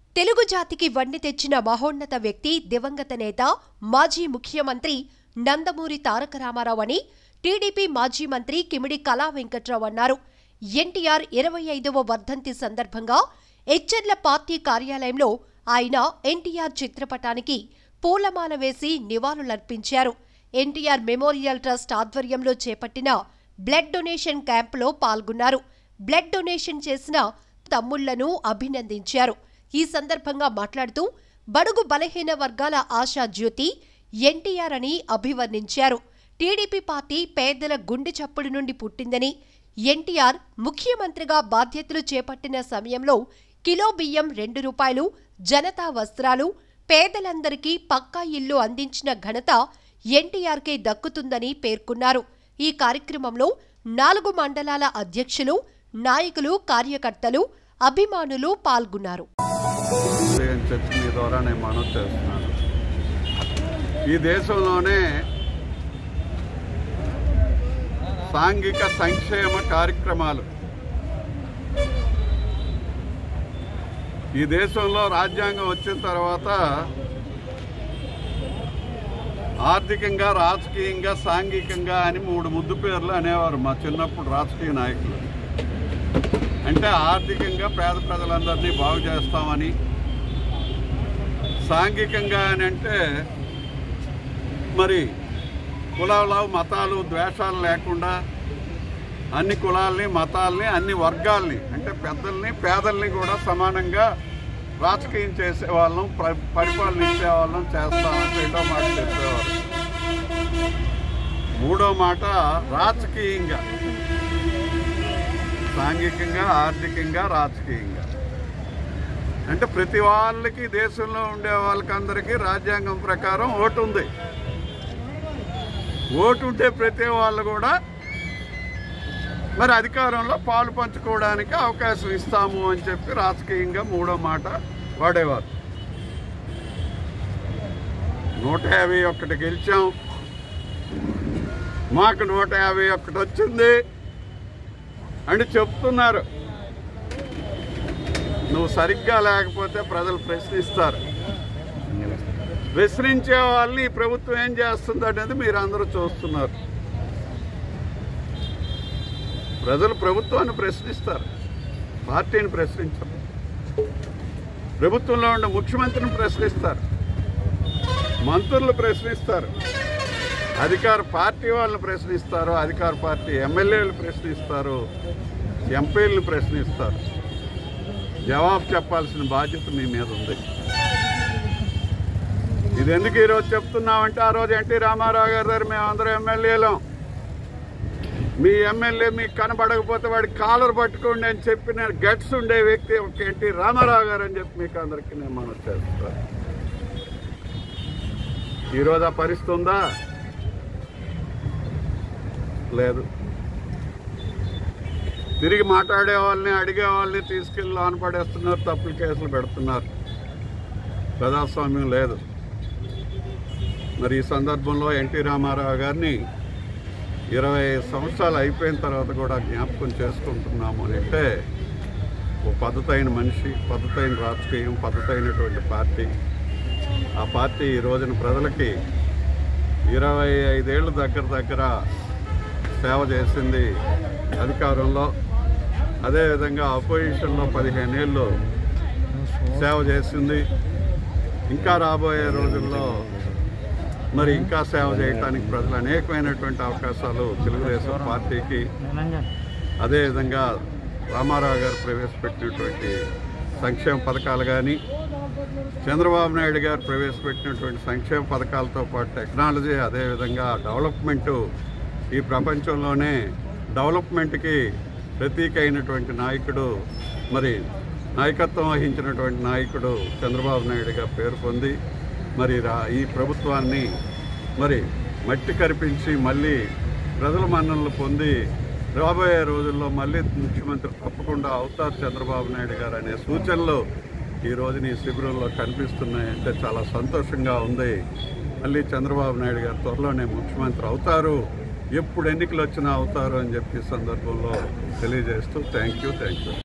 తెలుగు జాతికి వన్నె తెచ్చిన మహోన్నత వ్యక్తి దివంగత నేత మాజీ ముఖ్యమంత్రి నందమూరి తారక రామారావు అని టీడీపీ మాజీ మంత్రి కిమిడి కళా వెంకట్రావు అన్నారు ఎన్టీఆర్ ఇరవై ఐదవ వర్ధంతి సందర్భంగా హెచ్ఎర్ల పార్టీ కార్యాలయంలో ఆయన ఎన్టీఆర్ చిత్రపటానికి పూలమాల వేసి నివాళులర్పించారు ఎన్టీఆర్ మెమోరియల్ ట్రస్ట్ ఆధ్వర్యంలో చేపట్టిన బ్లడ్ డొనేషన్ క్యాంపులో పాల్గొన్నారు బ్లడ్ డొనేషన్ చేసిన తమ్ముళ్లను అభినందించారు ఈ సందర్భంగా మాట్లాడుతూ బడుగు బలహీన వర్గాల ఆశా జ్యోతి ఎన్టీఆర్ అని అభివర్ణించారు టీడీపీ పార్టీ పేదల గుండె చప్పుడు నుండి పుట్టిందని ఎన్టీఆర్ ముఖ్యమంత్రిగా బాధ్యతలు చేపట్టిన సమయంలో కిలో బియ్యం రెండు రూపాయలు జనతా వస్త్రాలు పేదలందరికీ పక్కా ఇల్లు అందించిన ఘనత ఎన్టీఆర్కే దక్కుతుందని పేర్కొన్నారు ఈ కార్యక్రమంలో నాలుగు మండలాల అధ్యక్షులు నాయకులు కార్యకర్తలు అభిమానులు పాల్గొన్నారు ఉదయం చర్చ మీ ద్వారా నేను మనవి చేస్తున్నాను ఈ దేశంలోనే సాంఘిక సంక్షేమ కార్యక్రమాలు ఈ దేశంలో రాజ్యాంగం వచ్చిన తర్వాత ఆర్థికంగా రాజకీయంగా సాంఘికంగా అని మూడు ముద్దు పేర్లు అనేవారు మా చిన్నప్పుడు రాజకీయ నాయకులు అంటే ఆర్థికంగా పేద ప్రజలందరినీ బాగు చేస్తామని సాంఘికంగా అని అంటే మరి కులాలు మతాలు ద్వేషాలు లేకుండా అన్ని కులాల్ని మతాల్ని అన్ని వర్గాల్ని అంటే పెద్దల్ని పేదల్ని కూడా సమానంగా రాజకీయం చేసేవాళ్ళం ప్ర- పరిపాలన ఇచ్చేవాళ్ళం చేస్తామని రెండో మాట చెప్పేవారు మూడో మాట రాజకీయంగా సాంఘికంగా ఆర్థికంగా రాజకీయంగా అంటే ప్రతి వాళ్ళకి దేశంలో ఉండే వాళ్ళకి అందరికీ రాజ్యాంగం ప్రకారం ఓటు ఉంది ఓటు ఉంటే ప్రతి వాళ్ళు కూడా మరి అధికారంలో పాలు పంచుకోవడానికి అవకాశం ఇస్తాము అని చెప్పి రాజకీయంగా మూడో మాట వాడేవారు నూట యాభై ఒక్కటి గెలిచాం మాకు నూట యాభై ఒక్కటి వచ్చింది అని చెప్తున్నారు నువ్వు సరిగ్గా లేకపోతే ప్రజలు ప్రశ్నిస్తారు ప్రశ్నించే వాళ్ళని ఈ ప్రభుత్వం ఏం చేస్తుంది అనేది మీరు అందరూ చూస్తున్నారు ప్రజలు ప్రభుత్వాన్ని ప్రశ్నిస్తారు పార్టీని ప్రశ్నించరు ప్రభుత్వంలో ఉండే ముఖ్యమంత్రిని ప్రశ్నిస్తారు మంత్రులు ప్రశ్నిస్తారు అధికార పార్టీ వాళ్ళని ప్రశ్నిస్తారు అధికార పార్టీ ఎమ్మెల్యేలు ప్రశ్నిస్తారు ఎంపీలను ప్రశ్నిస్తారు జవాబు చెప్పాల్సిన బాధ్యత మీ మీద ఉంది ఇది ఎందుకు ఈరోజు చెప్తున్నామంటే ఆ రోజు ఎన్టీ రామారావు గారి దగ్గర మేము అందరం ఎమ్మెల్యేలం మీ ఎమ్మెల్యే మీకు కనబడకపోతే వాడి కాలర్ పట్టుకోండి అని చెప్పిన గట్స్ ఉండే వ్యక్తి ఒక ఎన్టీ రామారావు గారు అని చెప్పి మీకు అందరికీ నేను మనం చేస్తాను ఈరోజు ఆ పరిస్థితి ఉందా లేదు తిరిగి మాట్లాడే వాళ్ళని అడిగే వాళ్ళని తీసుకెళ్ళి లోన పడేస్తున్నారు తప్పులు కేసులు పెడుతున్నారు ప్రజాస్వామ్యం లేదు మరి ఈ సందర్భంలో ఎన్టీ రామారావు గారిని ఇరవై సంవత్సరాలు అయిపోయిన తర్వాత కూడా జ్ఞాపకం చేసుకుంటున్నాము అని అంటే ఓ పద్ధతైన మనిషి పద్ధతైన రాజకీయం పద్ధతైనటువంటి పార్టీ ఆ పార్టీ ఈ రోజున ప్రజలకి ఇరవై ఐదేళ్ళు దగ్గర దగ్గర సేవ చేసింది అధికారంలో అదేవిధంగా అపోజిషన్లో పదిహేను ఏళ్ళు సేవ చేసింది ఇంకా రాబోయే రోజుల్లో మరి ఇంకా సేవ చేయడానికి ప్రజలు అనేకమైనటువంటి అవకాశాలు తెలుగుదేశం పార్టీకి అదేవిధంగా రామారావు గారు ప్రవేశపెట్టినటువంటి సంక్షేమ పథకాలు కానీ చంద్రబాబు నాయుడు గారు ప్రవేశపెట్టినటువంటి సంక్షేమ పథకాలతో పాటు టెక్నాలజీ అదేవిధంగా డెవలప్మెంటు ఈ ప్రపంచంలోనే డెవలప్మెంట్కి ప్రతీక అయినటువంటి నాయకుడు మరి నాయకత్వం వహించినటువంటి నాయకుడు చంద్రబాబు నాయుడుగా పేరు పొంది మరి రా- ఈ ప్రభుత్వాన్ని మరి మట్టి కరిపించి మళ్ళీ ప్రజల మన్ననలు పొంది రాబోయే రోజుల్లో మళ్ళీ ముఖ్యమంత్రి తప్పకుండా అవుతారు చంద్రబాబు నాయుడు గారు అనే సూచనలు ఈ రోజున ఈ శిబిరంలో కనిపిస్తున్నాయంటే చాలా సంతోషంగా ఉంది మళ్ళీ చంద్రబాబు నాయుడు గారు త్వరలోనే ముఖ్యమంత్రి అవుతారు ఎప్పుడు ఎన్నికలు వచ్చినా అవుతారు అని చెప్పి ఈ సందర్భంలో తెలియజేస్తూ థ్యాంక్ యూ థ్యాంక్ యూ